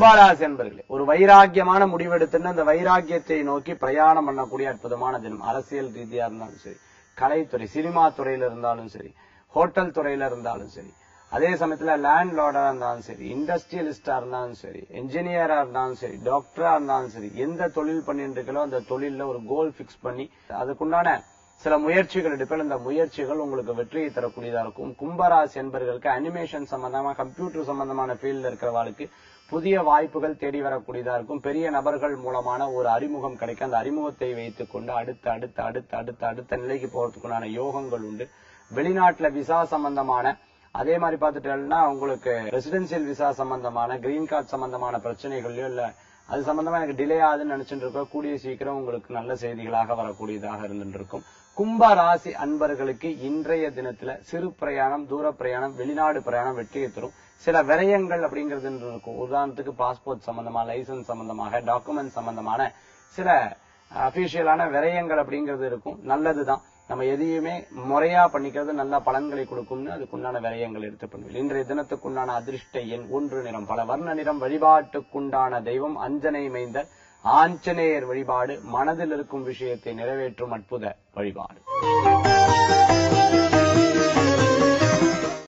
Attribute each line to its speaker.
Speaker 1: கும்பராசி என்பர்களே ஒரு வைராக்கியமான முடிவெடுத்துன்னு அந்த வைராக்கியத்தை நோக்கி பிரயாணம் பண்ணக்கூடிய அற்புதமான தினம் அரசியல் ரீதியா இருந்தாலும் சரி கலைத்துறை சினிமா துறையில இருந்தாலும் சரி ஹோட்டல் துறையில இருந்தாலும் சரி அதே சமயத்துல லேண்ட் லார்டா இருந்தாலும் சரி இண்டஸ்ட்ரியலிஸ்டா இருந்தாலும் சரி என்ஜினியரா இருந்தாலும் சரி டாக்டரா இருந்தாலும் சரி எந்த தொழில் பண்ணிட்டு இருக்கலோ அந்த தொழில்ல ஒரு கோல் பிக்ஸ் பண்ணி அதுக்குண்டான சில முயற்சிகள் எடுப்பேன் இந்த முயற்சிகள் உங்களுக்கு வெற்றியை தரக்கூடியதா இருக்கும் கும்பராசி என்பவர்களுக்கு அனிமேஷன் சம்பந்தமா கம்ப்யூட்டர் சம்பந்தமான ஃபீல்ட்ல இருக்கிறவர்களுக்கு புதிய வாய்ப்புகள் தேடி வரக்கூடியதா இருக்கும் பெரிய நபர்கள் மூலமான ஒரு அறிமுகம் கிடைக்கும் அந்த அறிமுகத்தை வைத்துக் கொண்டு அடுத்த அடுத்த அடுத்த அடுத்த அடுத்த நிலைக்கு போறதுக்குண்டான யோகங்கள் உண்டு வெளிநாட்டுல விசா சம்பந்தமான அதே மாதிரி பார்த்துட்டேன்னா உங்களுக்கு ரெசிடென்சியல் விசா சம்பந்தமான கிரீன் கார்டு சம்பந்தமான பிரச்சனைகள்லயோ இல்ல அது சம்பந்தமா எனக்கு டிலே ஆகுதுன்னு நினைச்சிட்டு இருக்கோம் கூடிய சீக்கிரம் உங்களுக்கு நல்ல செய்திகளாக வரக்கூடியதாக இருந்துட்டு இருக்கும் கும்ப ராசி அன்பர்களுக்கு இன்றைய தினத்துல சிறு பிரயாணம் தூர பிரயாணம் வெளிநாடு பிரயாணம் வெற்றியை தரும் சில விரயங்கள் அப்படிங்கிறது இருக்கும் உதாரணத்துக்கு பாஸ்போர்ட் சம்பந்தமா லைசன்ஸ் சம்பந்தமாக டாக்குமெண்ட் சம்பந்தமான சில அபிஷியலான விரயங்கள் அப்படிங்கிறது இருக்கும் நல்லதுதான் நம்ம எதையுமே முறையா பண்ணிக்கிறது நல்ல பலன்களை கொடுக்கும்னு அதுக்குண்டான விரயங்கள் எடுத்து பண்ணுவோம் இன்றைய தினத்துக்குண்டான அதிர்ஷ்ட எண் ஒன்று நிறம் பல வர்ண நிறம் வழிபாட்டுக்குண்டான தெய்வம் அஞ்சனை மைந்தர் ஆஞ்சநேயர் வழிபாடு மனதில் இருக்கும் விஷயத்தை நிறைவேற்றும் அற்புத வழிபாடு